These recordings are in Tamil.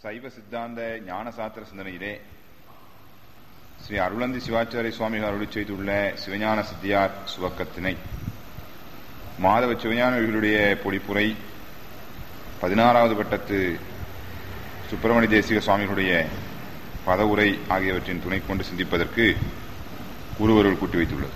சைவ சித்தாந்த ஞான சாத்திர சிந்தனையிலே ஸ்ரீ அருளந்தி சிவாச்சாரிய சுவாமிகள் அருளி செய்துள்ள சிவஞான சித்தியார் சுவக்கத்தினை மாதவ சிவஞானிகளுடைய பொழிப்புரை பதினாறாவது பட்டத்து சுப்பிரமணிய தேசிக சுவாமிகளுடைய பதவுரை ஆகியவற்றின் துணை கொண்டு சிந்திப்பதற்கு குருவருள் கூட்டி வைத்துள்ளது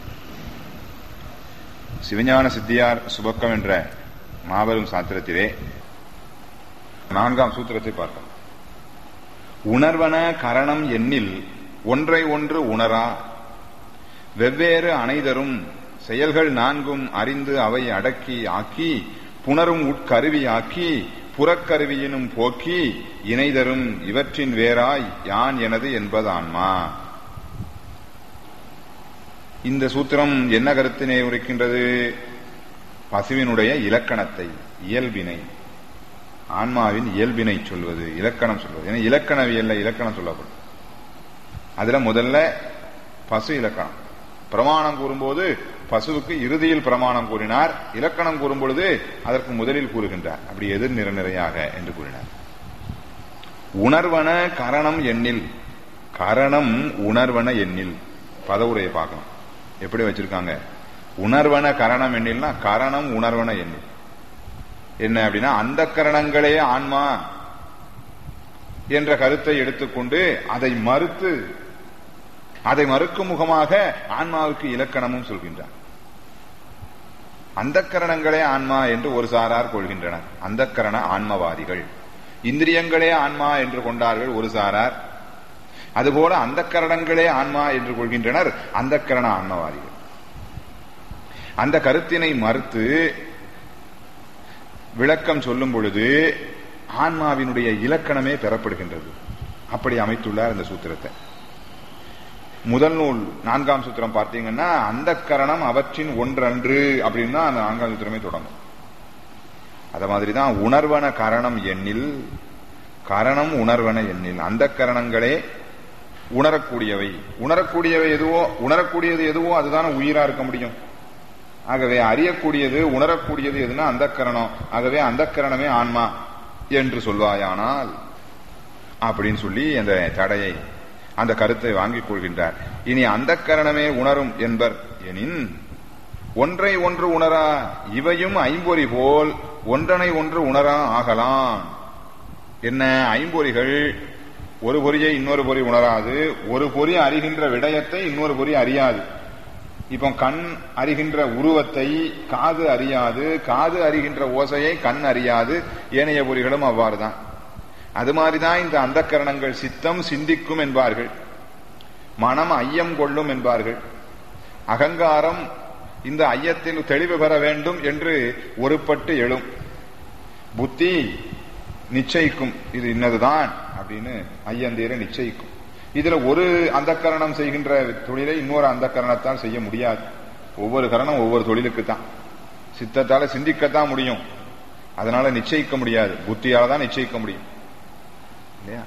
சிவஞான சித்தியார் சுபக்கம் என்ற மாபெரும் சாத்திரத்திலே நான்காம் சூத்திரத்தை பார்க்கலாம் உணர்வன கரணம் எண்ணில் ஒன்றை ஒன்று உணரா வெவ்வேறு அணைதரும் செயல்கள் நான்கும் அறிந்து அவை அடக்கி ஆக்கி புணரும் உட்கருவி ஆக்கி புறக்கருவியினும் போக்கி இணைதரும் இவற்றின் வேறாய் யான் எனது என்பதான்மா இந்த சூத்திரம் என்ன கருத்தினை உரைக்கின்றது பசுவினுடைய இலக்கணத்தை இயல்பினை ஆன்மாவின் இயல்பினை சொல்வது இலக்கணம் சொல்வது ஏன்னா இலக்கணவியல்ல இலக்கணம் சொல்லப்படும் அதுல முதல்ல பசு இலக்கணம் பிரமாணம் கூறும்போது பசுவுக்கு இறுதியில் பிரமாணம் கூறினார் இலக்கணம் கூறும் பொழுது அதற்கு முதலில் கூறுகின்றார் அப்படி எதிர் நிறநிறையாக என்று கூறினார் உணர்வன கரணம் எண்ணில் கரணம் உணர்வன எண்ணில் பதவுரையை பார்க்கணும் எப்படி வச்சிருக்காங்க உணர்வன கரணம் எண்ணில்னா கரணம் உணர்வன எண்ணில் என்ன அப்படின்னா அந்த கரணங்களே ஆன்மா என்ற கருத்தை எடுத்துக்கொண்டு அதை மறுத்து அதை மறுக்கும் முகமாக ஆன்மாவுக்கு இலக்கணமும் சொல்கின்றார் அந்த கரணங்களே ஆன்மா என்று ஒரு சாரார் கொள்கின்றனர் அந்த கரண ஆன்மவாதிகள் இந்திரியங்களே ஆன்மா என்று கொண்டார்கள் ஒரு சாரார் அதுபோல அந்த கரணங்களே ஆன்மா என்று கொள்கின்றனர் அந்த கரண ஆன்மவாதிகள் அந்த கருத்தினை மறுத்து விளக்கம் சொல்லும் பொழுது ஆன்மாவினுடைய இலக்கணமே பெறப்படுகின்றது அப்படி அமைத்துள்ளார் இந்த சூத்திரத்தை முதல் நூல் நான்காம் சூத்திரம் பார்த்தீங்கன்னா அந்த கரணம் அவற்றின் ஒன்றன்று அப்படின்னா அந்த நான்காம் சூத்திரமே தொடங்கும் அத மாதிரிதான் உணர்வன கரணம் எண்ணில் கரணம் உணர்வன எண்ணில் அந்த கரணங்களே உணரக்கூடியவை உணரக்கூடியவை எதுவோ உணரக்கூடியது எதுவோ அதுதானே உயிரா இருக்க முடியும் ஆகவே அறியக்கூடியது உணரக்கூடியது எதுனா அந்த கரணம் ஆகவே அந்த கரணமே ஆன்மா என்று சொல்வாயானால் அப்படின்னு சொல்லி அந்த தடையை அந்த கருத்தை வாங்கிக் கொள்கின்றார் இனி அந்த கரணமே உணரும் என்பர் எனின் ஒன்றை ஒன்று உணரா இவையும் ஐம்பொறி போல் ஒன்றனை ஒன்று உணரா ஆகலாம் என்ன ஐம்பொறிகள் ஒரு பொறியை இன்னொரு பொறி உணராது ஒரு பொறி அறிகின்ற விடயத்தை இன்னொரு பொறி அறியாது இப்போ கண் அறிகின்ற உருவத்தை காது அறியாது காது அறிகின்ற ஓசையை கண் அறியாது ஏனைய பொறிகளும் அவ்வாறுதான் அது மாதிரிதான் இந்த அந்த கரணங்கள் சித்தம் சிந்திக்கும் என்பார்கள் மனம் ஐயம் கொள்ளும் என்பார்கள் அகங்காரம் இந்த ஐயத்தில் தெளிவு பெற வேண்டும் என்று ஒருபட்டு எழும் புத்தி நிச்சயிக்கும் இது இன்னதுதான் அப்படின்னு ஐயந்தீர நிச்சயிக்கும் இதுல ஒரு அந்த கரணம் செய்கின்ற தொழிலை இன்னொரு அந்த கரணத்தால் செய்ய முடியாது ஒவ்வொரு கரணம் ஒவ்வொரு தொழிலுக்கு தான் சித்தத்தால சிந்திக்கத்தான் முடியும் அதனால நிச்சயிக்க முடியாது புத்தியால தான் நிச்சயிக்க முடியும் இல்லையா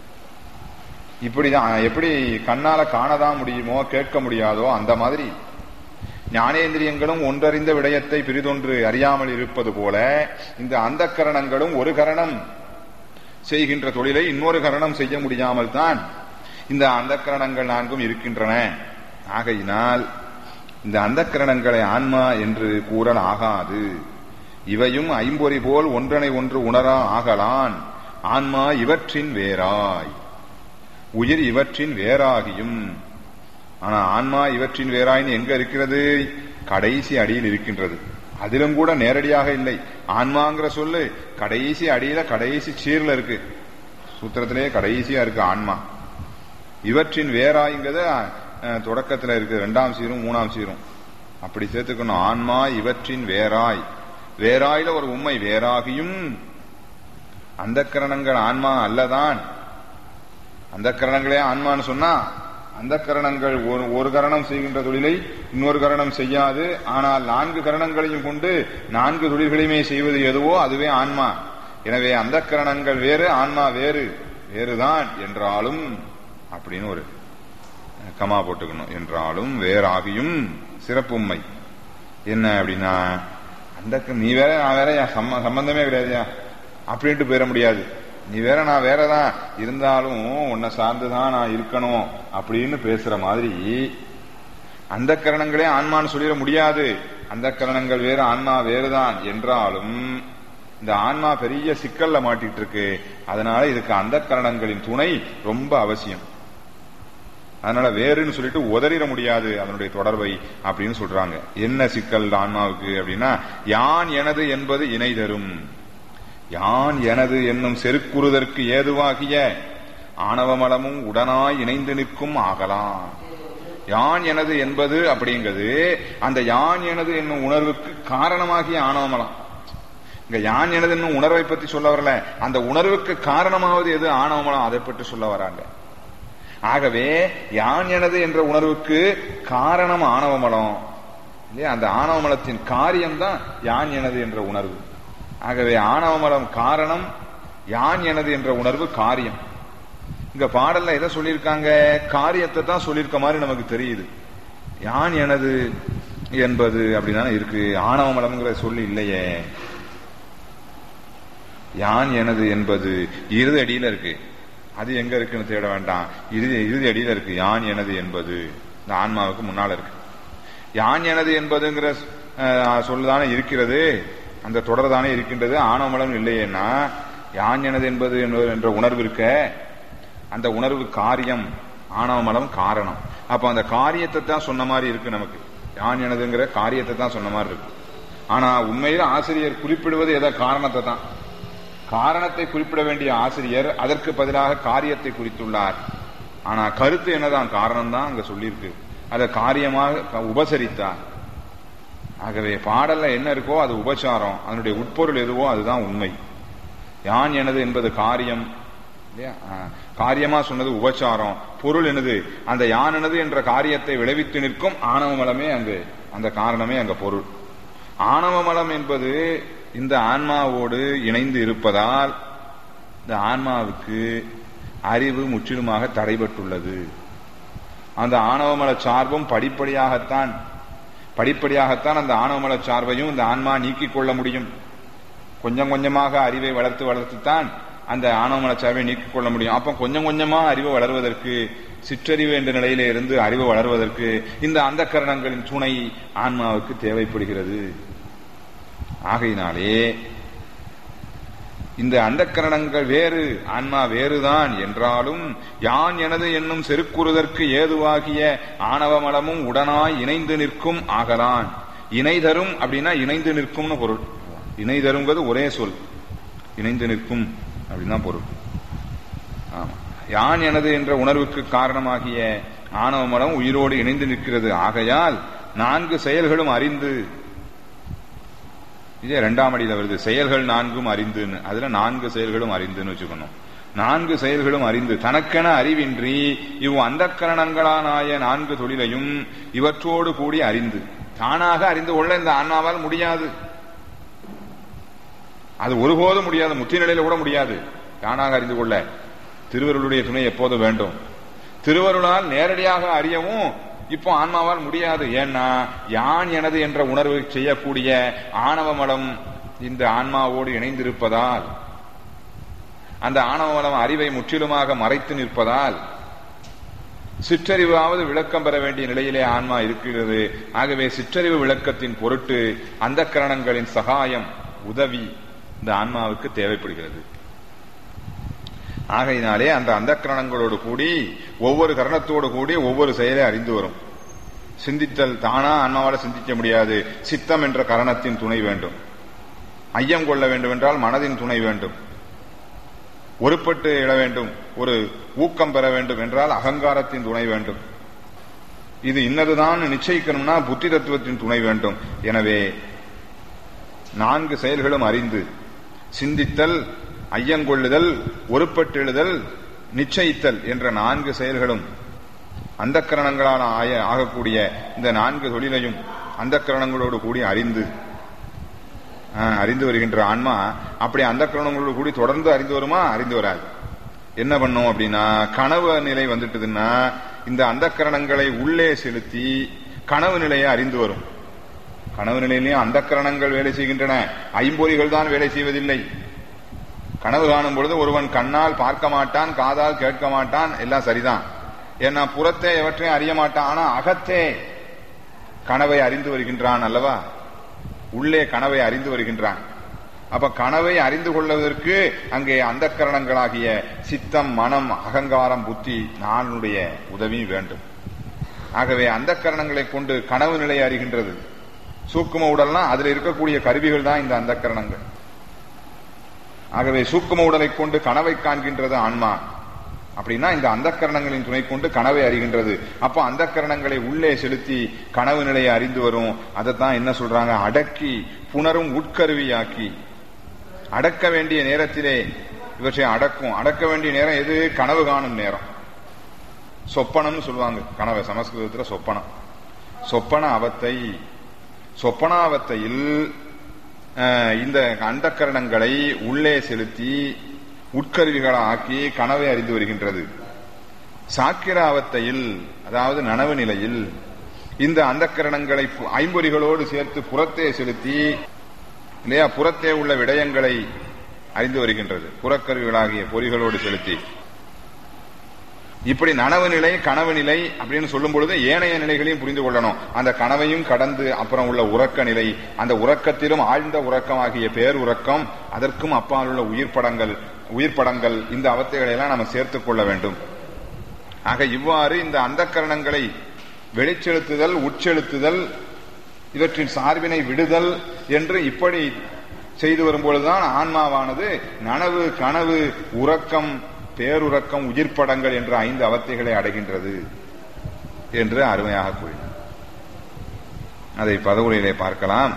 இப்படிதான் எப்படி கண்ணால காணதான் முடியுமோ கேட்க முடியாதோ அந்த மாதிரி ஞானேந்திரியங்களும் ஒன்றறிந்த விடயத்தை பிரிதொன்று அறியாமல் இருப்பது போல இந்த அந்த கரணங்களும் ஒரு கரணம் செய்கின்ற தொழிலை இன்னொரு கரணம் செய்ய முடியாமல் தான் இந்த அந்த கரணங்கள் நான்கும் இருக்கின்றன ஆகையினால் இந்த அந்த கரணங்களை ஆன்மா என்று கூறல் ஆகாது இவையும் ஐம்பொறி போல் ஒன்றனை ஒன்று உணரா ஆகலான் ஆன்மா இவற்றின் வேறாய் உயிர் இவற்றின் வேறாகியும் ஆனா ஆன்மா இவற்றின் வேறாயின்னு எங்க இருக்கிறது கடைசி அடியில் இருக்கின்றது அதிலும் கூட நேரடியாக இல்லை ஆன்மாங்கிற சொல்லு கடைசி அடியில கடைசி சீர்ல இருக்கு சூத்திரத்திலே கடைசியா இருக்கு ஆன்மா இவற்றின் வேறாய்ங்கிறத தொடக்கத்துல இருக்கு ரெண்டாம் சீரும் மூணாம் சீரும் அப்படி சேர்த்துக்கணும் ஆன்மா இவற்றின் வேறாய் வேறாயில ஒரு உண்மை வேறாகியும் அந்த கரணங்கள் ஆன்மா அல்லதான் அந்த கரணங்களே ஆன்மான்னு சொன்னா அந்த கரணங்கள் ஒரு ஒரு கரணம் செய்கின்ற தொழிலை இன்னொரு கரணம் செய்யாது ஆனால் நான்கு கரணங்களையும் கொண்டு நான்கு தொழில்களையுமே செய்வது எதுவோ அதுவே ஆன்மா எனவே அந்த கரணங்கள் வேறு ஆன்மா வேறு வேறுதான் என்றாலும் அப்படின்னு ஒரு கமா போட்டுக்கணும் என்றாலும் வேறாகியும் சிறப்புண்மை என்ன அப்படின்னா அந்த நீ வேற நான் வேற சம்பந்தமே கிடையாதுயா அப்படின்ட்டு போயிட முடியாது நீ வேற நான் வேறதான் இருந்தாலும் உன்னை சார்ந்துதான் நான் இருக்கணும் அப்படின்னு பேசுற மாதிரி அந்த கரணங்களே ஆன்மான்னு சொல்லிட முடியாது அந்த கரணங்கள் வேறு ஆன்மா வேறுதான் என்றாலும் இந்த ஆன்மா பெரிய சிக்கல்ல மாட்டிட்டு இருக்கு அதனால இதுக்கு அந்த கரணங்களின் துணை ரொம்ப அவசியம் அதனால வேறுன்னு சொல்லிட்டு உதறிட முடியாது அதனுடைய தொடர்பை அப்படின்னு சொல்றாங்க என்ன சிக்கல் ஆன்மாவுக்கு அப்படின்னா யான் எனது என்பது இணை தரும் யான் எனது என்னும் செருக்குறுதற்கு ஏதுவாகிய ஆணவமலமும் உடனாய் இணைந்து நிற்கும் ஆகலாம் யான் எனது என்பது அப்படிங்கிறது அந்த யான் எனது என்னும் உணர்வுக்கு காரணமாகிய ஆணவமலம் இங்க யான் எனது என்னும் உணர்வை பத்தி சொல்ல வரல அந்த உணர்வுக்கு காரணமாவது எது ஆணவமலம் அதை பற்றி சொல்ல வராங்க ஆகவே யான் எனது என்ற உணர்வுக்கு காரணம் ஆணவமலம் இல்லையா அந்த ஆணவமலத்தின் காரியம்தான் யான் எனது என்ற உணர்வு ஆகவே ஆணவமலம் காரணம் யான் எனது என்ற உணர்வு காரியம் இங்க பாடல்ல எதை சொல்லியிருக்காங்க காரியத்தை தான் சொல்லியிருக்க மாதிரி நமக்கு தெரியுது யான் எனது என்பது அப்படிதானே இருக்கு ஆணவமலம்ங்கிற சொல்லி இல்லையே யான் எனது என்பது இறுதி அடியில இருக்கு அது எங்க இருக்குன்னு தேட வேண்டாம் இறுதி இறுதி அடியில இருக்கு யான் எனது என்பது இந்த ஆன்மாவுக்கு முன்னால இருக்கு யான் எனது என்பதுங்கிற சொல்லுதானே இருக்கிறது அந்த தொடர் தானே இருக்கின்றது ஆணவமலம் இல்லையேன்னா யான் எனது என்பது என்ற உணர்வு இருக்க அந்த உணர்வு காரியம் ஆணவமலம் காரணம் அப்ப அந்த காரியத்தை தான் சொன்ன மாதிரி இருக்கு நமக்கு யான் எனதுங்கிற காரியத்தை தான் சொன்ன மாதிரி இருக்கு ஆனா உண்மையில ஆசிரியர் குறிப்பிடுவது எதை காரணத்தை தான் காரணத்தை குறிப்பிட வேண்டிய ஆசிரியர் அதற்கு பதிலாக காரியத்தை குறித்துள்ளார் ஆனா கருத்து என்னதான் காரணம் தான் அங்க சொல்லியிருக்கு அதை காரியமாக உபசரித்தார் ஆகவே பாடல்ல என்ன இருக்கோ அது உபச்சாரம் அதனுடைய உட்பொருள் எதுவோ அதுதான் உண்மை யான் எனது என்பது காரியம் இல்லையா காரியமா சொன்னது உபச்சாரம் பொருள் என்னது அந்த யான் எனது என்ற காரியத்தை விளைவித்து நிற்கும் ஆணவமலமே அங்கு அந்த காரணமே அங்க பொருள் ஆணவமலம் என்பது இந்த ஆன்மாவோடு இணைந்து இருப்பதால் இந்த ஆன்மாவுக்கு அறிவு முற்றிலுமாக தடைபட்டுள்ளது அந்த ஆணவமல சார்பும் படிப்படியாகத்தான் படிப்படியாகத்தான் அந்த ஆணவமல சார்பையும் இந்த ஆன்மா நீக்கிக் கொள்ள முடியும் கொஞ்சம் கொஞ்சமாக அறிவை வளர்த்து வளர்த்துத்தான் அந்த ஆணவமல சார்பை நீக்கிக் கொள்ள முடியும் அப்ப கொஞ்சம் கொஞ்சமா அறிவு வளர்வதற்கு சிற்றறிவு என்ற நிலையில இருந்து அறிவு வளர்வதற்கு இந்த அந்த கரணங்களின் துணை ஆன்மாவுக்கு தேவைப்படுகிறது ஆகையினாலே இந்த அந்த கரணங்கள் வேறு ஆன்மா வேறுதான் என்றாலும் யான் எனது என்னும் செருக்குறுதற்கு ஏதுவாகிய ஆணவமலமும் உடனாய் இணைந்து நிற்கும் ஆகலான் இணை தரும் அப்படின்னா இணைந்து நிற்கும்னு பொருள் இணை தருங்கிறது ஒரே சொல் இணைந்து நிற்கும் அப்படின்னு தான் பொருள் ஆமா யான் எனது என்ற உணர்வுக்கு காரணமாகிய ஆணவமலம் உயிரோடு இணைந்து நிற்கிறது ஆகையால் நான்கு செயல்களும் அறிந்து இதே ரெண்டாம் அடியில் வருது செயல்கள் நான்கும் அறிந்துன்னு அதுல நான்கு செயல்களும் அறிந்துன்னு வச்சுக்கணும் நான்கு செயல்களும் அறிந்து தனக்கென அறிவின்றி இவ் அந்த கரணங்களானாய நான்கு தொழிலையும் இவற்றோடு கூடி அறிந்து தானாக அறிந்து கொள்ள இந்த ஆன்மாவால் முடியாது அது ஒருபோதும் முடியாது முத்தி நிலையில கூட முடியாது தானாக அறிந்து கொள்ள திருவருளுடைய துணை எப்போதும் வேண்டும் திருவருளால் நேரடியாக அறியவும் இப்போ ஆன்மாவால் முடியாது ஏன்னா யான் எனது என்ற உணர்வு செய்யக்கூடிய ஆணவ மலம் இந்த ஆன்மாவோடு இணைந்திருப்பதால் அந்த ஆணவ மலம் அறிவை முற்றிலுமாக மறைத்து நிற்பதால் சிற்றறிவாவது விளக்கம் பெற வேண்டிய நிலையிலே ஆன்மா இருக்கிறது ஆகவே சிற்றறிவு விளக்கத்தின் பொருட்டு அந்த கரணங்களின் சகாயம் உதவி இந்த ஆன்மாவுக்கு தேவைப்படுகிறது ஆகையினாலே அந்த அந்த கரணங்களோடு கூடி ஒவ்வொரு கரணத்தோடு கூடி ஒவ்வொரு செயலை அறிந்து வரும் சிந்தித்தல் தானா ஆன்மாவால சிந்திக்க முடியாது சித்தம் என்ற கரணத்தின் துணை வேண்டும் ஐயம் கொள்ள வேண்டும் என்றால் மனதின் துணை வேண்டும் ஒருப்பட்டு இட வேண்டும் ஒரு ஊக்கம் பெற வேண்டும் என்றால் அகங்காரத்தின் துணை வேண்டும் இது இன்னதுதான் நிச்சயிக்கணும்னா புத்தி தத்துவத்தின் துணை வேண்டும் எனவே நான்கு செயல்களும் அறிந்து சிந்தித்தல் ஐயங்கொள்ளுதல் ஒருப்பட்டெழுதல் நிச்சயித்தல் என்ற நான்கு செயல்களும் அந்த கரணங்களால் ஆகக்கூடிய இந்த நான்கு தொழிலையும் அந்த கரணங்களோடு கூடி அறிந்து அறிந்து வருகின்ற ஆன்மா அப்படி அந்த கரணங்களோடு கூடி தொடர்ந்து அறிந்து வருமா அறிந்து வராது என்ன பண்ணும் அப்படின்னா கனவு நிலை வந்துட்டுதுன்னா இந்த அந்த கரணங்களை உள்ளே செலுத்தி கனவு நிலையை அறிந்து வரும் கனவு நிலையிலையும் அந்த கரணங்கள் வேலை செய்கின்றன ஐம்பொறிகள் தான் வேலை செய்வதில்லை கனவு காணும் பொழுது ஒருவன் கண்ணால் பார்க்க மாட்டான் காதால் கேட்க மாட்டான் எல்லாம் சரிதான் ஏன்னா புறத்தே எவற்றையும் அறிய மாட்டான் ஆனா அகத்தே கனவை அறிந்து வருகின்றான் அல்லவா உள்ளே கனவை அறிந்து வருகின்றான் அப்ப கனவை அறிந்து கொள்வதற்கு அங்கே அந்த கரணங்களாகிய சித்தம் மனம் அகங்காரம் புத்தி நானுடைய உதவி வேண்டும் ஆகவே அந்த கரணங்களை கொண்டு கனவு நிலையை அறிகின்றது சூக்கும உடல்னா அதுல இருக்கக்கூடிய கருவிகள் தான் இந்த அந்த கரணங்கள் ஆகவே சூக்கும உடலை கொண்டு கனவை காண்கின்றது ஆன்மா அப்படின்னா இந்த அந்த கரணங்களின் துணை கொண்டு கனவை அறிகின்றது அப்ப அந்த கரணங்களை உள்ளே செலுத்தி கனவு நிலையை அறிந்து வரும் அதைத்தான் என்ன சொல்றாங்க அடக்கி புணரும் உட்கருவியாக்கி அடக்க வேண்டிய நேரத்திலே இவற்றை அடக்கும் அடக்க வேண்டிய நேரம் எது கனவு காணும் நேரம் சொப்பனம்னு சொல்லுவாங்க கனவை சமஸ்கிருதத்துல சொப்பனம் சொப்பன அவத்தை சொப்பனாவத்தையில் இந்த அண்டக்கரணங்களை உள்ளே செலுத்தி உட்கருவிகளை ஆக்கி கனவை அறிந்து வருகின்றது சாக்கிராவத்தையில் அதாவது நனவு நிலையில் இந்த அந்தக்கரணங்களை ஐம்பொறிகளோடு சேர்த்து புறத்தே செலுத்தி இல்லையா புறத்தே உள்ள விடயங்களை அறிந்து வருகின்றது புறக்கருவிகளாகிய பொறிகளோடு செலுத்தி இப்படி நனவு நிலை கனவு நிலை அப்படின்னு சொல்லும் பொழுது ஏனைய நிலைகளையும் புரிந்து கொள்ளணும் அந்த கனவையும் கடந்து அப்புறம் உள்ள உறக்க நிலை அந்த உறக்கத்திலும் ஆழ்ந்த உறக்கமாகிய பேர் உறக்கம் அதற்கும் அப்பால் உள்ள உயிர் படங்கள் உயிர் படங்கள் இந்த அவத்தைகளை எல்லாம் நம்ம சேர்த்துக் கொள்ள வேண்டும் ஆக இவ்வாறு இந்த அந்த கரணங்களை வெளிச்செலுத்துதல் உட்செலுத்துதல் இவற்றின் சார்பினை விடுதல் என்று இப்படி செய்து வரும்பொழுதுதான் ஆன்மாவானது நனவு கனவு உறக்கம் பேருறக்கம் உயிர்ப்படங்கள் என்ற ஐந்து அவத்தைகளை அடைகின்றது என்று அருமையாக கூறினார் அதை பதவுரையிலே பார்க்கலாம்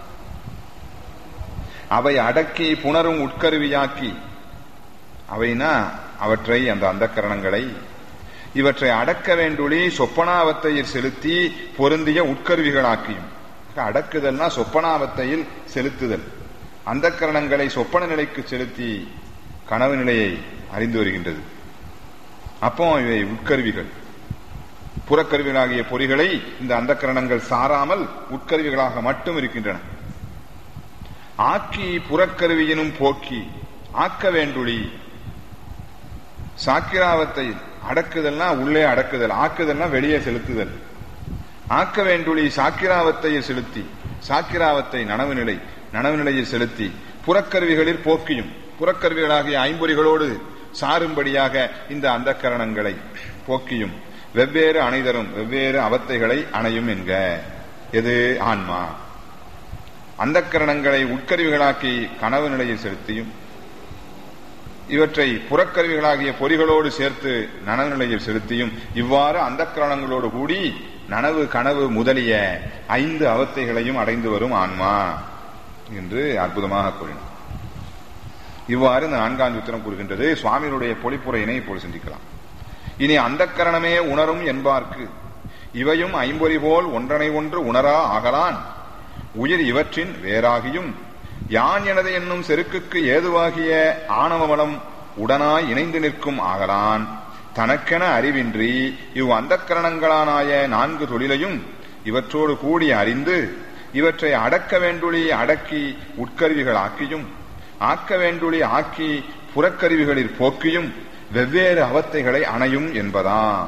அவை அடக்கி புணரும் உட்கருவியாக்கி அவைனா அவற்றை அந்த அந்தக்கரணங்களை இவற்றை அடக்க வேண்டுளி சொப்பனாவத்தையில் செலுத்தி பொருந்திய உட்கருவிகளாக்கியும் அடக்குதல்னா சொப்பனாவத்தையில் செலுத்துதல் அந்த கரணங்களை சொப்பன நிலைக்கு செலுத்தி கனவு நிலையை அறிந்து வருகின்றது அப்போ இவை உட்கருவிகள் புறக்கருவிகளாகிய பொறிகளை இந்த அந்த கரணங்கள் சாராமல் உட்கருவிகளாக மட்டும் இருக்கின்றன ஆக்கி புறக்கருவியினும் போக்கி ஆக்க வேண்டுளி சாக்கிராவத்தை அடக்குதல்னா உள்ளே அடக்குதல் ஆக்குதல்னா வெளியே செலுத்துதல் ஆக்க வேண்டுளி சாக்கிராவத்தையில் செலுத்தி சாக்கிராவத்தை நனவு நிலை நனவு நிலையில் செலுத்தி புறக்கருவிகளில் போக்கியும் புறக்கருவிகளாகிய ஐம்பொறிகளோடு சாரும்படியாக இந்த அந்த கரணங்களை போக்கியும் வெவ்வேறு அணைதரும் வெவ்வேறு அவத்தைகளை அணையும் என்க எது ஆன்மா அந்த கரணங்களை உட்கருவிகளாக்கி கனவு நிலையில் செலுத்தியும் இவற்றை புறக்கருவிகளாகிய பொறிகளோடு சேர்த்து நனவு நிலையில் செலுத்தியும் இவ்வாறு அந்த கரணங்களோடு கூடி நனவு கனவு முதலிய ஐந்து அவத்தைகளையும் அடைந்து வரும் ஆன்மா என்று அற்புதமாக கூறினார் இவ்வாறு இந்த நான்காம் சூத்திரம் கூறுகின்றது சுவாமியினுடைய பொழிப்புரையினை இப்போது சிந்திக்கலாம் இனி அந்த கரணமே உணரும் என்பார்க்கு இவையும் ஐம்பொறி போல் ஒன்றனை ஒன்று உணரா ஆகலான் உயிர் இவற்றின் வேறாகியும் யான் எனது என்னும் செருக்குக்கு ஏதுவாகிய ஆணவமலம் உடனாய் இணைந்து நிற்கும் ஆகலான் தனக்கென அறிவின்றி இவ் அந்த கரணங்களானாய நான்கு தொழிலையும் இவற்றோடு கூடி அறிந்து இவற்றை அடக்க வேண்டுளி அடக்கி உட்கருவிகள் ஆக்கியும் ஆக்க வேண்டுளி ஆக்கி புறக்கருவிகளில் போக்கியும் வெவ்வேறு அவத்தைகளை அணையும் என்பதாம்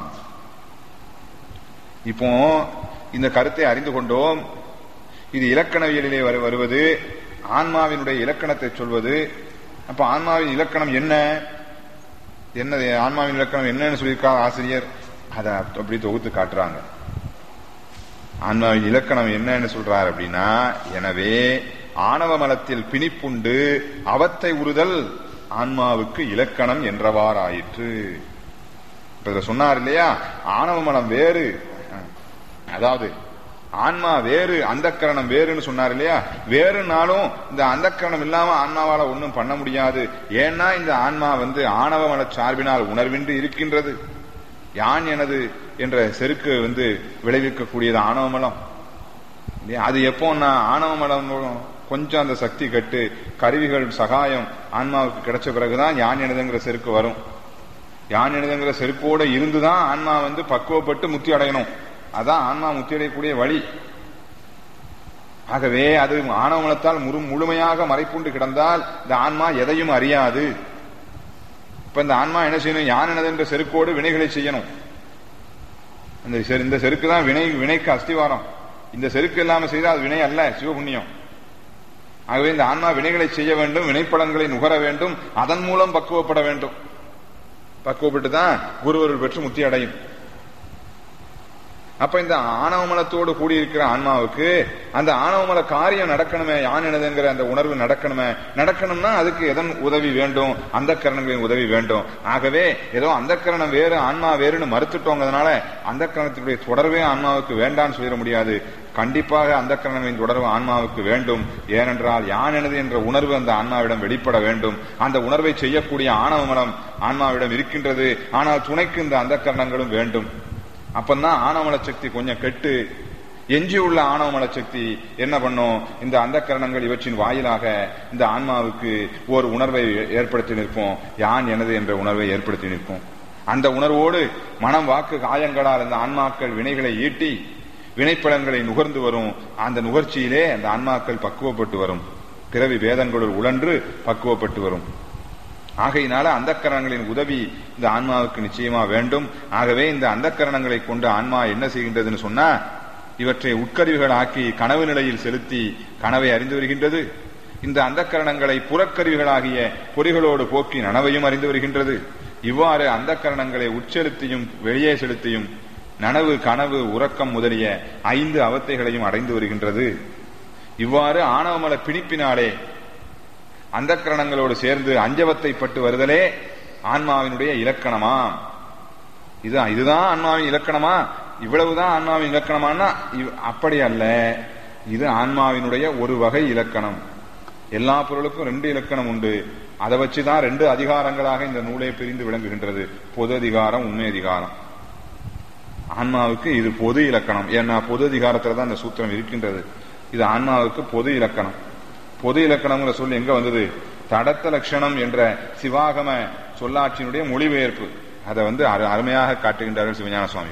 இப்போ இந்த கருத்தை அறிந்து கொண்டோம் இது இலக்கணவியலிலே வருவது ஆன்மாவினுடைய இலக்கணத்தை சொல்வது அப்ப ஆன்மாவின் இலக்கணம் என்ன என்னது ஆன்மாவின் இலக்கணம் என்னன்னு சொல்லியிருக்கார் ஆசிரியர் அதை அப்படி தொகுத்து காட்டுறாங்க ஆன்மாவின் இலக்கணம் என்னன்னு சொல்றார் அப்படின்னா எனவே ஆணவ மலத்தில் பிணிப்புண்டு அவத்தை உறுதல் ஆன்மாவுக்கு இலக்கணம் என்றவாறாயிற்று இப்ப இத சொன்னார் இல்லையா ஆணவ மலம் வேறு அதாவது ஆன்மா வேறு அந்த கரணம் வேறுன்னு சொன்னார் இல்லையா வேறுனாலும் இந்த அந்த கரணம் இல்லாம ஆன்மாவால ஒன்றும் பண்ண முடியாது ஏன்னா இந்த ஆன்மா வந்து ஆணவ மல சார்பினால் உணர்வின்றி இருக்கின்றது யான் எனது என்ற செருக்கு வந்து விளைவிக்கக்கூடியது ஆணவ மலம் அது எப்போன்னா ஆணவ மலம் கொஞ்சம் அந்த சக்தி கட்டு கருவிகள் சகாயம் ஆன்மாவுக்கு கிடைச்ச பிறகுதான் யான் எனதுங்கிற செருக்கு வரும் யான் எனதுங்கிற செருக்கோட இருந்துதான் ஆன்மா வந்து பக்குவப்பட்டு முத்தி அடையணும் அதான் ஆன்மா முத்தி அடையக்கூடிய வழி ஆகவே அது ஆணவமலத்தால் முழு முழுமையாக மறைப்புண்டு கிடந்தால் இந்த ஆன்மா எதையும் அறியாது இப்ப இந்த ஆன்மா என்ன செய்யணும் யான் எனது என்ற செருக்கோடு வினைகளை செய்யணும் இந்த செரு- இந்த செருக்கு தான் வினை வினைக்கு அஸ்திவாரம் இந்த செருக்கு இல்லாம செய்தால் அது வினை அல்ல சிவபுண்ணியம் ஆகவே இந்த ஆன்மா வினைகளை செய்ய வேண்டும் வினைப்படங்களை நுகர வேண்டும் அதன் மூலம் பக்குவப்பட வேண்டும் பக்குவப்பட்டு தான் குருவருள் பெற்று முத்தி அடையும் அப்ப இந்த ஆணவமலத்தோடு கூடியிருக்கிற ஆன்மாவுக்கு அந்த ஆணவமல காரியம் நடக்கணுமே யான் எனதுங்கிற அந்த உணர்வு நடக்கணுமே நடக்கணும்னா அதுக்கு எதன் உதவி வேண்டும் அந்த கரணங்களின் உதவி வேண்டும் ஆகவே ஏதோ அந்த கரணம் வேறு ஆன்மா வேறுன்னு மறுத்துட்டோங்கிறதுனால அந்த கரணத்தினுடைய தொடர்பே ஆன்மாவுக்கு வேண்டாம்னு சொல்லிட முடியாது கண்டிப்பாக அந்த கரணங்களின் தொடர்பு ஆன்மாவுக்கு வேண்டும் ஏனென்றால் யான் எனது என்ற உணர்வு அந்த ஆன்மாவிடம் வெளிப்பட வேண்டும் அந்த உணர்வை செய்யக்கூடிய ஆணவமலம் ஆன்மாவிடம் இருக்கின்றது ஆனால் துணைக்கு இந்த அந்த கரணங்களும் வேண்டும் அப்பந்தான் ஆணவமல சக்தி கொஞ்சம் கெட்டு எஞ்சி உள்ள ஆணவமல சக்தி என்ன பண்ணும் இந்த அந்த கரணங்கள் இவற்றின் வாயிலாக இந்த ஆன்மாவுக்கு ஒரு உணர்வை ஏற்படுத்தி நிற்போம் யான் எனது என்ற உணர்வை ஏற்படுத்தி நிற்போம் அந்த உணர்வோடு மனம் வாக்கு காயங்களால் அந்த ஆன்மாக்கள் வினைகளை ஈட்டி வினைப்பலன்களை நுகர்ந்து வரும் அந்த நுகர்ச்சியிலே அந்த ஆன்மாக்கள் பக்குவப்பட்டு வரும் பிறவி வேதங்களுள் உழன்று பக்குவப்பட்டு வரும் ஆகையினால அந்த கரணங்களின் உதவி இந்த ஆன்மாவுக்கு நிச்சயமா வேண்டும் ஆகவே இந்த அந்த கரணங்களை கொண்டு ஆன்மா என்ன செய்கின்றதுன்னு சொன்னா இவற்றை உட்கருவிகள் ஆக்கி கனவு நிலையில் செலுத்தி கனவை அறிந்து வருகின்றது இந்த அந்த கரணங்களை புறக்கருவிகளாகிய பொறிகளோடு போக்கி நனவையும் அறிந்து வருகின்றது இவ்வாறு அந்த கரணங்களை உட்செலுத்தியும் வெளியே செலுத்தியும் நனவு கனவு உறக்கம் முதலிய ஐந்து அவத்தைகளையும் அடைந்து வருகின்றது இவ்வாறு ஆணவமல பிணிப்பினாலே அந்த கரணங்களோடு சேர்ந்து அஞ்சவத்தை பட்டு வருதலே ஆன்மாவினுடைய இலக்கணமா இதுதான் இதுதான் ஆன்மாவின் இலக்கணமா இவ்வளவுதான் ஆன்மாவின் இலக்கணமானா இவ்- அப்படி அல்ல இது ஆன்மாவினுடைய ஒரு வகை இலக்கணம் எல்லா பொருளுக்கும் ரெண்டு இலக்கணம் உண்டு அதை வச்சுதான் ரெண்டு அதிகாரங்களாக இந்த நூலே பிரிந்து விளங்குகின்றது பொது அதிகாரம் உண்மை அதிகாரம் ஆன்மாவுக்கு இது பொது இலக்கணம் ஏன்னா பொது அதிகாரத்துல தான் இந்த சூத்திரம் இருக்கின்றது இது ஆன்மாவுக்கு பொது இலக்கணம் பொது இலக்கணம்ங்கிற சொல் எங்க வந்தது தடத்த லட்சணம் என்ற சிவாகம சொல்லாட்சியினுடைய மொழிபெயர்ப்பு அதை வந்து அரு- அருமையாக காட்டுகின்றார்கள் சிவஞான சுவாமி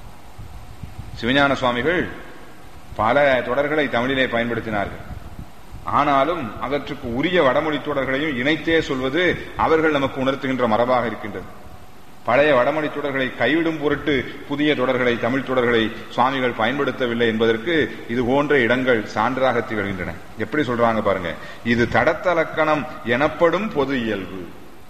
சிவஞான சுவாமிகள் பல தொடர்களை தமிழிலே பயன்படுத்தினார்கள் ஆனாலும் அவற்றுக்கு உரிய வடமொழி தொடர்களையும் இணைத்தே சொல்வது அவர்கள் நமக்கு உணர்த்துகின்ற மரபாக இருக்கின்றது பழைய வடமொழி தொடர்களை கைவிடும் பொருட்டு புதிய தொடர்களை தமிழ் தொடர்களை சுவாமிகள் பயன்படுத்தவில்லை என்பதற்கு இது போன்ற இடங்கள் சான்றாக திகழ்கின்றன எப்படி சொல்றாங்க பாருங்க இது தடத்தலக்கணம் எனப்படும் பொது இயல்பு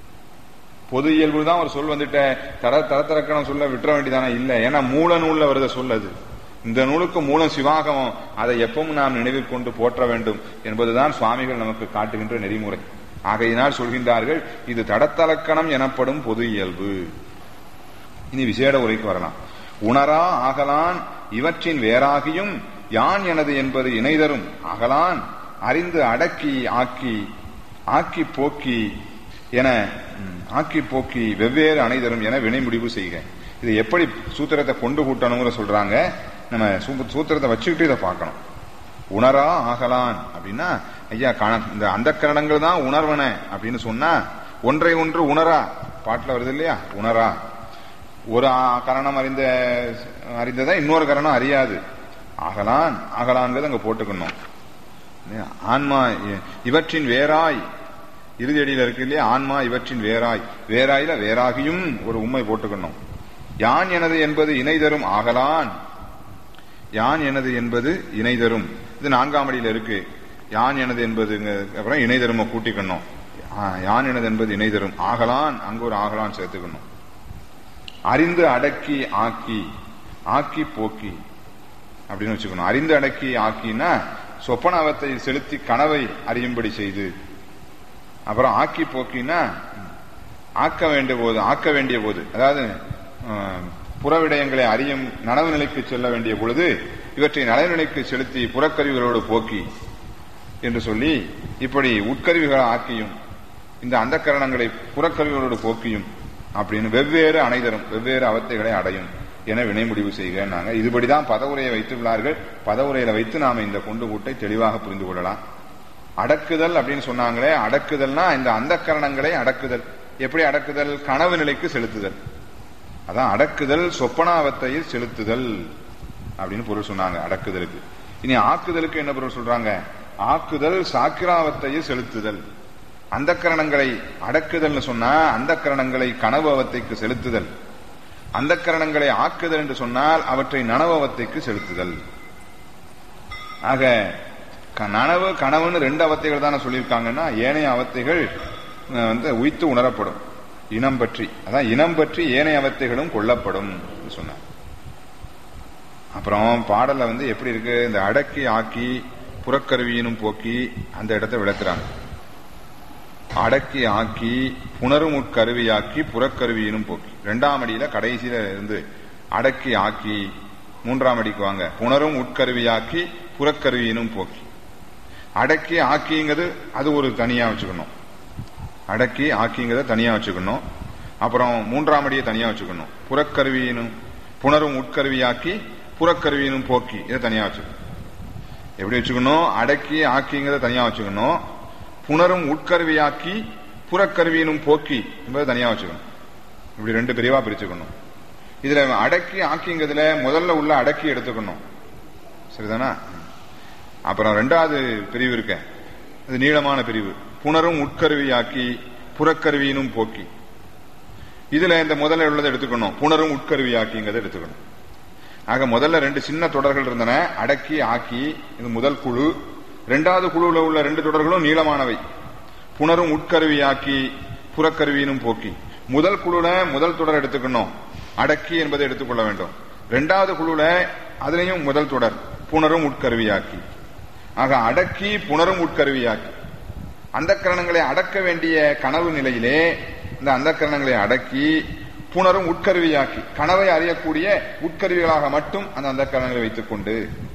பொது இயல்பு தான் ஒரு சொல் வந்துட்ட தர தரத்தலக்கணம் சொல்ல விட்டுற வேண்டியதானே இல்ல ஏன்னா மூல நூல்ல வருத சொல் அது இந்த நூலுக்கு மூலம் சிவாகமம் அதை எப்பவும் நாம் நினைவில் கொண்டு போற்ற வேண்டும் என்பதுதான் சுவாமிகள் நமக்கு காட்டுகின்ற நெறிமுறை ஆகையினால் சொல்கின்றார்கள் இது தடத்தலக்கணம் எனப்படும் பொது இயல்பு இனி விசேட உரைக்கு வரலாம் உணரா ஆகலான் இவற்றின் வேறாகியும் யான் எனது என்பது இணைதரும் ஆகலான் அறிந்து அடக்கி ஆக்கி ஆக்கி போக்கி என ம், ஆக்கி போக்கி வெவ்வேறு அணைதரும் என வினை முடிவு செய்க இது எப்படி சூத்திரத்தை கொண்டு கூட்டணுங்கிற சொல்றாங்க நம்ம சூ- சூத்திரத்தை வச்சுக்கிட்டு இதை பார்க்கணும் உணரா ஆகலான் அப்படின்னா ஐயா காண இந்த அந்த கரணங்கள் தான் உணர்வன அப்படின்னு சொன்னா ஒன்றை ஒன்று உணரா பாட்டுல வருது இல்லையா உணரா ஒரு ஆ- கரணம் அறிந்த அறிந்ததை இன்னொரு கரணம் அறியாது ஆகலான் ஆகலான்றது அங்க போட்டுக்கணும் இல்லையா? ஆன்மா இ- இவற்றின் வேறாய் இறுதி அடியில இருக்கு இல்லையா ஆன்மா இவற்றின் வேறாய் வேறாயில வேறாகியும் ஒரு உண்மை போட்டுக்கணும் யான் எனது என்பது இணை தரும் ஆகலான் யான் எனது என்பது இணை தரும் இது நான்காம் அடியில இருக்கு யான் எனது என்பது அப்புறம் இணை தரும கூட்டிக்கணும் ஆ, யான் எனது என்பது இணை தரும் ஆகலான் அங்க ஒரு ஆகலான் சேர்த்துக்கணும் அறிந்து அடக்கி ஆக்கி ஆக்கி போக்கி அப்படின்னு வச்சுக்கணும் அறிந்து அடக்கி ஆக்கினா சொப்பனவத்தை செலுத்தி கனவை அறியும்படி செய்து அப்புறம் ஆக்கி போக்கினா ஆக்க வேண்டிய போது ஆக்க வேண்டிய போது அதாவது அஹ், புறவிடயங்களை அறியும் நனவு நிலைக்கு செல்ல வேண்டிய பொழுது இவற்றை நனவு நிலைக்கு செலுத்தி புறக்கருவிகளோடு போக்கி என்று சொல்லி இப்படி உட்கருவிகளை ஆக்கியும் இந்த அந்த கரணங்களை புறக்கருவிகளோடு போக்கியும் அப்படின்னு வெவ்வேறு அணைதரும் வெவ்வேறு அவத்தைகளை அடையும் என வினை முடிவு செய்கிறாங்க இதுபடிதான் பதவுரையை வைத்துள்ளார்கள் பதவுரையில வைத்து நாம இந்த கொண்டு கூட்டை தெளிவாக புரிந்து கொள்ளலாம் அடக்குதல் அப்படின்னு சொன்னாங்களே அடக்குதல்னா இந்த அந்த கரணங்களை அடக்குதல் எப்படி அடக்குதல் கனவு நிலைக்கு செலுத்துதல் அதான் அடக்குதல் சொப்பனாவத்தையில் செலுத்துதல் அப்படின்னு பொருள் சொன்னாங்க அடக்குதலுக்கு இனி ஆக்குதலுக்கு என்ன பொருள் சொல்றாங்க ஆக்குதல் சாக்கிராவத்தையை செலுத்துதல் அந்த கரணங்களை அடக்குதல்னு சொன்னா அந்த கரணங்களை கனவு அவத்தைக்கு செலுத்துதல் அந்த கரணங்களை ஆக்குதல் என்று சொன்னால் அவற்றை நனவு அவத்தைக்கு செலுத்துதல் ஆக க- நனவு கனவுன்னு ரெண்டு அவத்தைகள் தானே சொல்லியிருக்காங்கன்னா ஏனைய அவத்தைகள் அஹ், வந்து உய்த்து உணரப்படும் இனம் பற்றி அதான் இனம் பற்றி ஏனைய அவத்தைகளும் கொல்லப்படும் என்று சொன்னார் அப்புறம் பாடல்ல வந்து எப்படி இருக்கு இந்த அடக்கி ஆக்கி புறக்கருவியினும் போக்கி அந்த இடத்தை விளக்குறாங்க அடக்கி ஆக்கி புணரும் உட்கருவியாக்கி புறக்கருவியினும் போக்கி ரெண்டாம் அடியில கடைசியில இருந்து அடக்கி ஆக்கி மூன்றாம் அடிக்கு வாங்க புணரும் உட்கருவியாக்கி புறக்கருவியினும் போக்கி அடக்கி ஆக்கிங்கிறது அது ஒரு தனியா வச்சுக்கணும் அடக்கி ஆக்கிங்கிறத தனியா வச்சுக்கணும் அப்புறம் மூன்றாம் அடியை தனியா வச்சுக்கணும் புறக்கருவியினும் புணரும் உட்கருவியாக்கி புறக்கருவியினும் போக்கி இதை தனியா வச்சுக்கணும் எப்படி வச்சுக்கணும் அடக்கி ஆக்கிங்கிறத தனியா வச்சுக்கணும் புணரும் உட்கருவியாக்கி புறக்கருவியினும் போக்கி என்பதை தனியா வச்சுக்கணும் இப்படி ரெண்டு பிரிவா பிரிச்சுக்கணும் இதுல அடக்கி ஆக்கிங்கிறதுல முதல்ல உள்ள அடக்கி எடுத்துக்கணும் சரிதானா அப்புறம் ரெண்டாவது பிரிவு இருக்க அது நீளமான பிரிவு புணரும் உட்கருவியாக்கி புறக்கருவியினும் போக்கி இதுல இந்த முதல்ல உள்ளதை எடுத்துக்கணும் புணரும் உட்கருவியாக்கிங்கிறத எடுத்துக்கணும் ஆக முதல்ல ரெண்டு சின்ன தொடர்கள் இருந்தன அடக்கி ஆக்கி இது முதல் குழு இரண்டாவது குழுவில் உள்ள ரெண்டு தொடர்களும் நீளமானவை புணரும் உட்கருவியாக்கி புறக்கருவியினும் போக்கி முதல் குழுல முதல் தொடர் எடுத்துக்கணும் அடக்கி என்பதை எடுத்துக்கொள்ள வேண்டும் இரண்டாவது குழுல அதுலயும் முதல் தொடர் புணரும் உட்கருவியாக்கி ஆக அடக்கி புணரும் உட்கருவியாக்கி அந்த கரணங்களை அடக்க வேண்டிய கனவு நிலையிலே இந்த அந்த கரணங்களை அடக்கி புணரும் உட்கருவியாக்கி கனவை அறியக்கூடிய உட்கருவிகளாக மட்டும் அந்த அந்த கரணங்களை வைத்துக் கொண்டு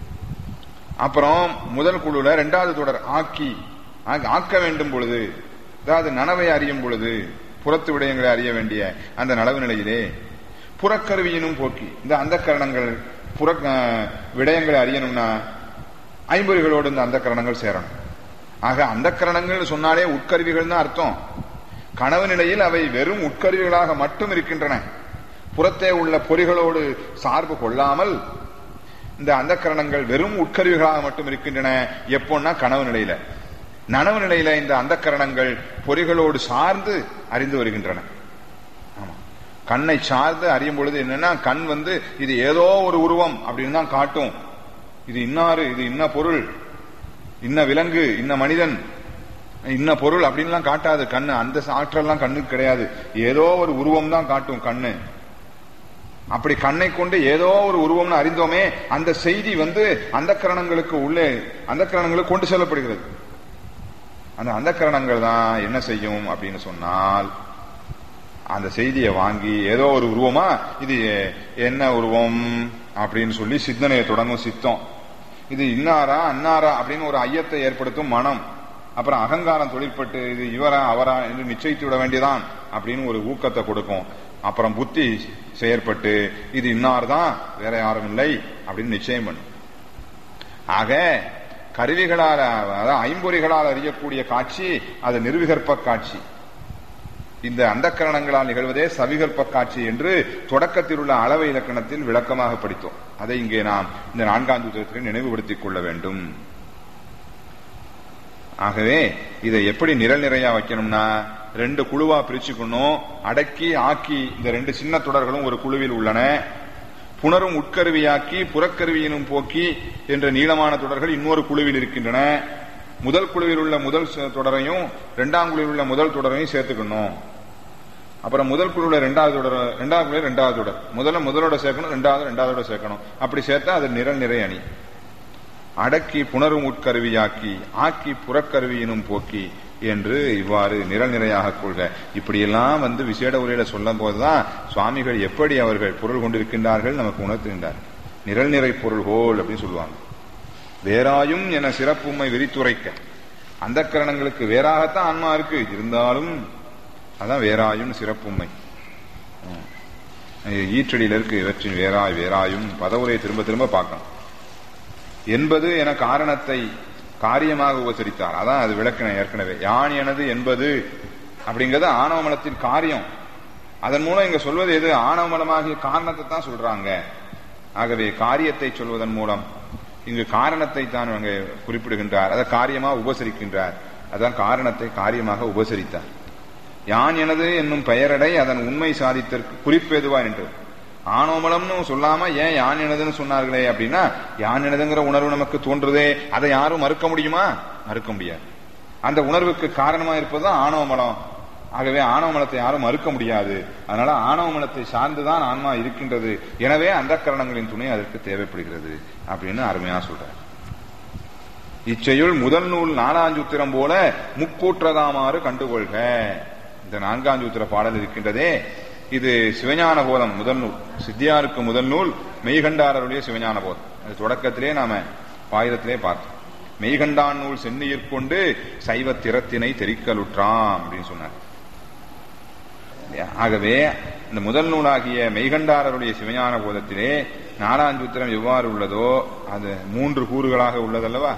அப்புறம் முதல் குழுல இரண்டாவது தொடர் ஆக்கி ஆக- ஆக்க வேண்டும் பொழுது அதாவது நனவை அறியும் பொழுது புறத்து விடயங்களை அறிய வேண்டிய அந்த நனவு நிலையிலே புறக்கருவியினும் போக்கி இந்த அந்த கரணங்கள் புற அஹ், விடயங்களை அறியணும்னா ஐம்பொறிகளோடு இந்த அந்த கரணங்கள் சேரணும் ஆக அந்த கரணங்கள் சொன்னாலே உட்கருவிகள் தான் அர்த்தம் கனவு நிலையில் அவை வெறும் உட்கருவிகளாக மட்டும் இருக்கின்றன புறத்தே உள்ள பொறிகளோடு சார்பு கொள்ளாமல் இந்த அந்த கரணங்கள் வெறும் உட்கருவிகளாக மட்டும் இருக்கின்றன எப்போன்னா கனவு நிலையில நனவு நிலையில இந்த அந்த கரணங்கள் பொறிகளோடு சார்ந்து அறிந்து வருகின்றன ஆமா கண்ணை சார்ந்து அறியும் பொழுது என்னன்னா கண் வந்து இது ஏதோ ஒரு உருவம் அப்படின்னு தான் காட்டும் இது இன்னாரு இது இன்ன பொருள் இன்ன விலங்கு இன்ன மனிதன் இன்ன பொருள் அப்படின்லாம் காட்டாது கண்ணு அந்த ஆற்றல்லாம் கண்ணுக்கு கிடையாது ஏதோ ஒரு உருவம் தான் காட்டும் கண்ணு அப்படி கண்ணை கொண்டு ஏதோ ஒரு உருவம்னு அறிந்தோமே அந்த செய்தி வந்து அந்த கரணங்களுக்கு உள்ளே அந்த கரணங்களுக்கு கொண்டு செல்லப்படுகிறது அந்த அந்த கரணங்கள் தான் என்ன செய்யும் அப்படின்னு சொன்னால் அந்த செய்தியை வாங்கி ஏதோ ஒரு உருவமா இது என்ன உருவம் அப்படின்னு சொல்லி சிந்தனையை தொடங்கும் சித்தம் இது இன்னாரா அன்னாரா அப்படின்னு ஒரு ஐயத்தை ஏற்படுத்தும் மனம் அப்புறம் அகங்காரம் தொழிற்பட்டு இது இவரா அவரா என்று நிச்சயித்து விட வேண்டியதான் அப்படின்னு ஒரு ஊக்கத்தை கொடுக்கும் அப்புறம் புத்தி செயற்பட்டு இது இன்னார் தான் வேற யாரும் இல்லை அப்படின்னு நிச்சயம் பண்ணும் ஆக கருவிகளால் அதாவது ஐம்பொறிகளால் அறியக்கூடிய காட்சி அது நிர்விகற்ப காட்சி இந்த அந்தக்கரணங்களால் நிகழ்வதே சவிகற்ப காட்சி என்று தொடக்கத்தில் உள்ள அளவை இலக்கணத்தில் விளக்கமாக படித்தோம் அதை இங்கே நாம் இந்த நான்காம் சூத்திரத்தில் நினைவுபடுத்திக் கொள்ள வேண்டும் ஆகவே இதை எப்படி நிரல் நிறையா வைக்கணும்னா ரெண்டு குழுவா பிரிச்சுக்கணும் அடக்கி ஆக்கி இந்த ரெண்டு சின்ன தொடர்களும் ஒரு குழுவில் உள்ளன புணரும் உட்கருவியாக்கி புறக்கருவியினும் போக்கி என்ற நீளமான தொடர்கள் இன்னொரு குழுவில் இருக்கின்றன முதல் குழுவில் உள்ள முதல் ச- தொடரையும் இரண்டாம் குழுவில் உள்ள முதல் தொடரையும் சேர்த்துக்கணும் அப்புறம் முதல் குழுல ரெண்டாவது தொடர் ரெண்டாவது குழுவில் ரெண்டாவது தொடர் முதல்ல முதலோட சேர்க்கணும் ரெண்டாவது ரெண்டாவதோட சேர்க்கணும் அப்படி சேர்த்தா அது நிரல் நிறை அணி அடக்கி புணரும் உட்கருவியாக்கி ஆக்கி புறக்கருவியினும் போக்கி என்று இவ்வாறு நிரல் நிறையாக கொள்க இப்படியெல்லாம் வந்து விசேட உரையில சொல்லும் போதுதான் சுவாமிகள் எப்படி அவர்கள் பொருள் கொண்டிருக்கின்றார்கள் நமக்கு உணர்த்துகின்றார்கள் நிரல் நிறை பொருள் போல் அப்படின்னு சொல்லுவாங்க வேறாயும் என சிறப்புமை விரித்துரைக்க அந்த கரணங்களுக்கு வேறாகத்தான் ஆன்மா இருக்கு இருந்தாலும் அதான் வேறாயும் சிறப்புமை ம். ஈற்றடியில இருக்கு இவற்றின் வேறாய் வேறாயும் பதவுரையை திரும்ப திரும்ப பார்க்கணும் என்பது என காரணத்தை காரியமாக உபசரித்தார் அதான் அது விளக்கின ஏற்கனவே யான் எனது என்பது அப்படிங்கிறது ஆணவ மலத்தின் காரியம் அதன் மூலம் இங்க சொல்வது எது ஆணவ மலமாகிய காரணத்தை தான் சொல்றாங்க ஆகவே காரியத்தை சொல்வதன் மூலம் இங்கு காரணத்தை தான் அங்கே குறிப்பிடுகின்றார் அதை காரியமா உபசரிக்கின்றார் அதான் காரணத்தை காரியமாக உபசரித்தார் யான் எனது என்னும் பெயரடை அதன் உண்மை சாதித்தற்கு குறிப்பெதுவா என்று ஆணோமலம்னு சொல்லாம ஏன் யான் எனதுன்னு சொன்னார்களே அப்படின்னா யான் எனதுங்கிற உணர்வு நமக்கு தோன்றுதே அதை யாரும் மறுக்க முடியுமா மறுக்க முடியாது அந்த உணர்வுக்கு காரணமா இருப்பதுதான் ஆணவமலம் ஆகவே ஆணவமலத்தை யாரும் மறுக்க முடியாது அதனால ஆணவமலத்தை சார்ந்துதான் ஆன்மா இருக்கின்றது எனவே அந்த கரணங்களின் துணை அதற்கு தேவைப்படுகிறது அப்படின்னு அருமையா சொல்றார் இச்செயுள் முதல் நூல் நாலாஞ்சூத்திரம் போல முக்கூற்றதாமாறு கண்டுகொள்க இந்த நான்காஞ்சூத்திர பாடல் இருக்கின்றதே இது சிவஞான போதம் முதல் நூல் சித்தியாருக்கு முதல் நூல் மெய்கண்டாரருடைய சிவஞான போதம் அது தொடக்கத்திலே நாம பாயிரத்திலே பார்த்தோம் மெய்கண்டான் நூல் சென்னியிற் கொண்டு சைவ திறத்தினை தெரிக்கலுற்றாம் அப்படின்னு சொன்னார் ஆகவே இந்த முதல் நூலாகிய மெய்கண்டாரருடைய சிவஞான போதத்திலே நாலாஞ்சூத்திரம் எவ்வாறு உள்ளதோ அது மூன்று கூறுகளாக உள்ளதல்லவா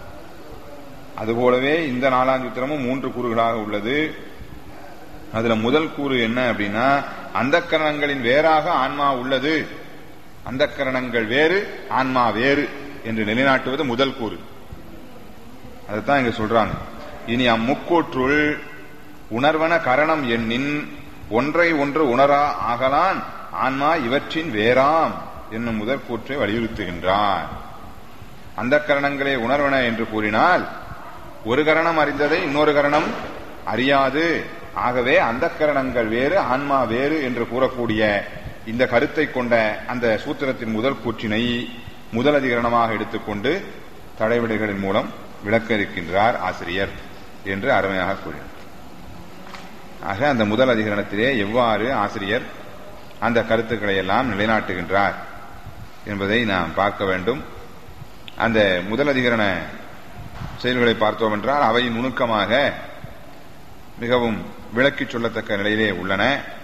அதுபோலவே இந்த நாலாஞ்சூத்திரமும் மூன்று கூறுகளாக உள்ளது அதுல முதல் கூறு என்ன அப்படின்னா அந்த கரணங்களின் வேறாக ஆன்மா உள்ளது அந்த கரணங்கள் வேறு ஆன்மா வேறு என்று நிலைநாட்டுவது முதல் கூறு அதுதான் இங்க சொல்றாங்க இனி அம்முக்கூற்றுள் உணர்வன கரணம் எண்ணின் ஒன்றை ஒன்று உணரா ஆகலான் ஆன்மா இவற்றின் வேறாம் என்னும் முதற் கூற்றை வலியுறுத்துகின்றார் அந்த கரணங்களே உணர்வன என்று கூறினால் ஒரு கரணம் அறிந்ததை இன்னொரு கரணம் அறியாது ஆகவே அந்த கரணங்கள் வேறு ஆன்மா வேறு என்று கூறக்கூடிய இந்த கருத்தை கொண்ட அந்த சூத்திரத்தின் முதல் கூற்றினை முதல் அதிகரணமாக எடுத்துக்கொண்டு தடைவிடைகளின் மூலம் விளக்க இருக்கின்றார் ஆசிரியர் என்று அருமையாக கூறினார் ஆக அந்த முதல் அதிகரணத்திலே எவ்வாறு ஆசிரியர் அந்த கருத்துக்களை எல்லாம் நிலைநாட்டுகின்றார் என்பதை நாம் பார்க்க வேண்டும் அந்த முதல் அதிகரண செயல்களை பார்த்தோம் என்றால் அவை நுணுக்கமாக மிகவும் விளக்கி சொல்லத்தக்க நிலையிலே உள்ளன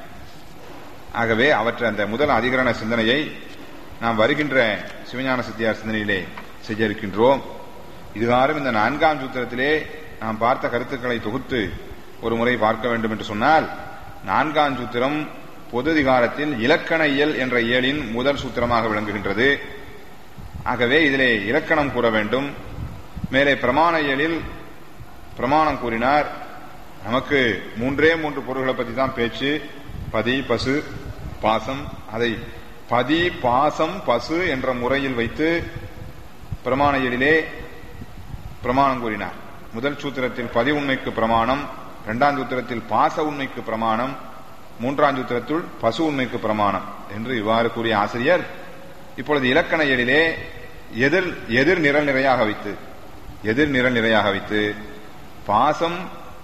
ஆகவே அவற்றை அந்த முதல் அதிகரண சிந்தனையை நாம் வருகின்ற சிவஞான சித்தியார் சிந்தனையிலே செய்ய இருக்கின்றோம் இதுகாரும் இந்த நான்காம் சூத்திரத்திலே நாம் பார்த்த கருத்துக்களை தொகுத்து ஒரு முறை பார்க்க வேண்டும் என்று சொன்னால் நான்காம் சூத்திரம் பொது அதிகாரத்தில் இலக்கண இயல் என்ற இயலின் முதல் சூத்திரமாக விளங்குகின்றது ஆகவே இதிலே இலக்கணம் கூற வேண்டும் மேலே பிரமாண இயலில் பிரமாணம் கூறினார் நமக்கு மூன்றே மூன்று பொருள்களை பற்றி தான் பேச்சு பதி பசு பாசம் அதை பதி பாசம் பசு என்ற முறையில் வைத்து பிரமாண இயலிலே பிரமாணம் கூறினார் முதல் சூத்திரத்தில் பதி உண்மைக்கு பிரமாணம் இரண்டாம் சூத்திரத்தில் பாச உண்மைக்கு பிரமாணம் மூன்றாம் சூத்திரத்துள் பசு உண்மைக்கு பிரமாணம் என்று இவ்வாறு கூறிய ஆசிரியர் இப்பொழுது இலக்கண இயலிலே எதிர் எதிர் நிரல் நிறையாக வைத்து எதிர் நிரல் நிறையாக வைத்து பாசம்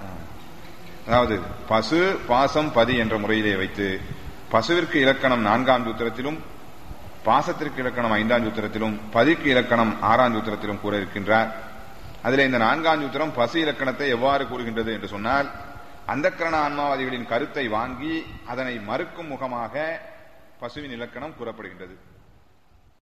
அதாவது பசு பாசம் பதி என்ற முறையிலே வைத்து பசுவிற்கு இலக்கணம் நான்காம் சூத்திரத்திலும் பாசத்திற்கு இலக்கணம் ஐந்தாம் சூத்திரத்திலும் பதிக்கு இலக்கணம் ஆறாம் சூத்திரத்திலும் கூற இருக்கின்றார் அதில் இந்த நான்காம் சூத்திரம் பசு இலக்கணத்தை எவ்வாறு கூறுகின்றது என்று சொன்னால் அந்த கரண ஆன்மாவாதிகளின் கருத்தை வாங்கி அதனை மறுக்கும் முகமாக பசுவின் இலக்கணம் கூறப்படுகின்றது